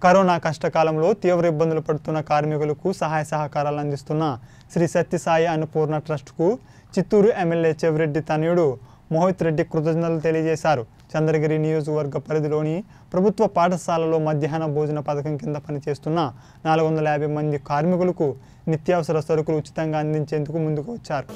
corona కష్టకాలంలో తీవ్ర ఇబ్బందులు పడుతున్న కార్మికులకు సహాయ సహకారాలు అందిస్తున్న శ్రీ సత్యసాయి అన్నపూర్ణ ట్రస్ట్కు చిత్తూరు ఎమ్మెల్యే చెవిరెడ్డి తనయుడు మోహిత్ రెడ్డి కృతజ్ఞతలు తెలియజేశారు చంద్రగిరి నియోజకవర్గ పరిధిలోని ప్రభుత్వ పాఠశాలలో మధ్యాహ్న భోజన పథకం కింద పనిచేస్తున్న నాలుగు వందల యాభై మంది కార్మికులకు నిత్యావసర సరుకులు ఉచితంగా అందించేందుకు ముందుకు వచ్చారు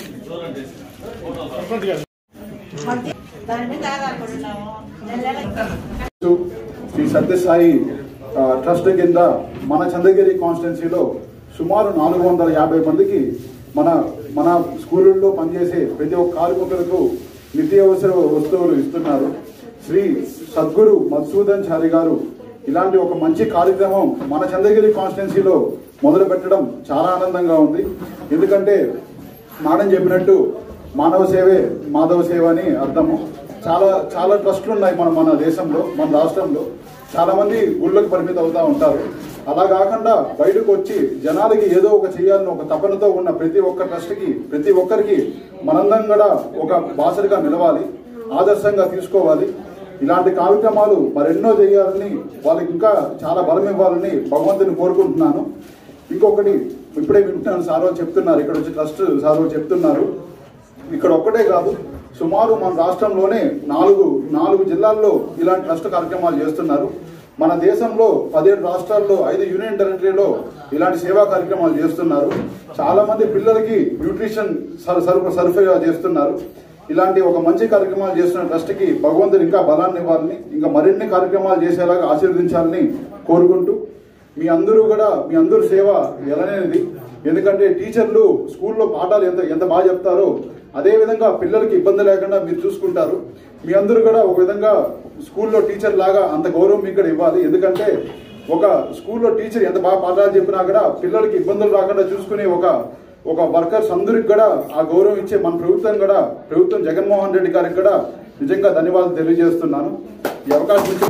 దాని మీద ఆధారపడున్నాము నెల నెల శ్రీ సత్యసాయి ఆ, ట్రస్ట్ కింద మన చంద్రగిరి కాన్స్టిట్యున్సీలో సుమారు నాలుగు వందల యాభై మందికి మన మన స్కూళ్ళల్లో పనిచేసే ప్రతి ఒక్క కార్మికులకు నిత్యావసర వస్తువులు ఇస్తున్నారు శ్రీ సద్గురు మధుసూదన్ చారి గారు ఇలాంటి ఒక మంచి కార్యక్రమం మన చంద్రగిరి కాన్స్టిట్యున్సీలో మొదలు పెట్టడం చాలా ఆనందంగా ఉంది ఎందుకంటే మేడం చెప్పినట్టు మానవ సేవే మాధవ సేవ అని అర్థము చాలా చాలా ట్రస్టులు ఉన్నాయి మన మన దేశంలో మన రాష్ట్రంలో చాలా మంది గుళ్ళకు పరిమితం అవుతా ఉంటారు అలా కాకుండా బయటకు వచ్చి జనాలకి ఏదో ఒక చేయాలని ఒక తపనతో ఉన్న ప్రతి ఒక్క ట్రస్ట్కి ప్రతి ఒక్కరికి మనందరం కూడా ఒక బాసరిగా నిలవాలి ఆదర్శంగా తీసుకోవాలి ఇలాంటి కార్యక్రమాలు మరెన్నో చేయాలని వాళ్ళకి ఇంకా చాలా బలం ఇవ్వాలని భగవంతుని కోరుకుంటున్నాను ఇంకొకటి ఇప్పుడే వింటున్నాను సార్ వాళ్ళు చెప్తున్నారు ఇక్కడ వచ్చి ట్రస్ట్ సార్ వాళ్ళు చెప్తున్నారు ఇక్కడ ఒక్కటే కాదు సుమారు మన రాష్ట్రంలోనే నాలుగు నాలుగు జిల్లాల్లో ఇలాంటి ట్రస్ట్ కార్యక్రమాలు చేస్తున్నారు మన దేశంలో పదిహేడు రాష్ట్రాల్లో ఐదు యూనియన్ టెరిటరీలో ఇలాంటి సేవా కార్యక్రమాలు చేస్తున్నారు చాలా మంది పిల్లలకి న్యూట్రిషన్ సర- సరఫరా సరఫరా చేస్తున్నారు ఇలాంటి ఒక మంచి కార్యక్రమాలు చేస్తున్న ట్రస్ట్కి భగవంతుడు ఇంకా బలాన్ని ఇవ్వాలని ఇంకా మరిన్ని కార్యక్రమాలు చేసేలాగా ఆశీర్వదించాలని కోరుకుంటూ మీ అందరూ కూడా మీ అందరూ సేవ ఎలనేది ఎందుకంటే టీచర్లు స్కూల్లో పాఠాలు ఎంత ఎంత బాగా చెప్తారో అదే విధంగా పిల్లలకి ఇబ్బంది లేకుండా మీరు చూసుకుంటారు మీ అందరూ కూడా ఒక విధంగా స్కూల్లో టీచర్ లాగా అంత గౌరవం మీకు కూడా ఇవ్వాలి ఎందుకంటే ఒక స్కూల్లో టీచర్ ఎంత బాగా పాఠాలు చెప్పినా కూడా పిల్లలకి ఇబ్బందులు రాకుండా చూసుకునే ఒక ఒక వర్కర్స్ అందరికి కూడా ఆ గౌరవం ఇచ్చే మన ప్రభుత్వం కూడా ప్రభుత్వం జగన్మోహన్ రెడ్డి గారికి కూడా నిజంగా ధన్యవాదాలు తెలియజేస్తున్నాను ఈ అవకాశం ఇచ్చిన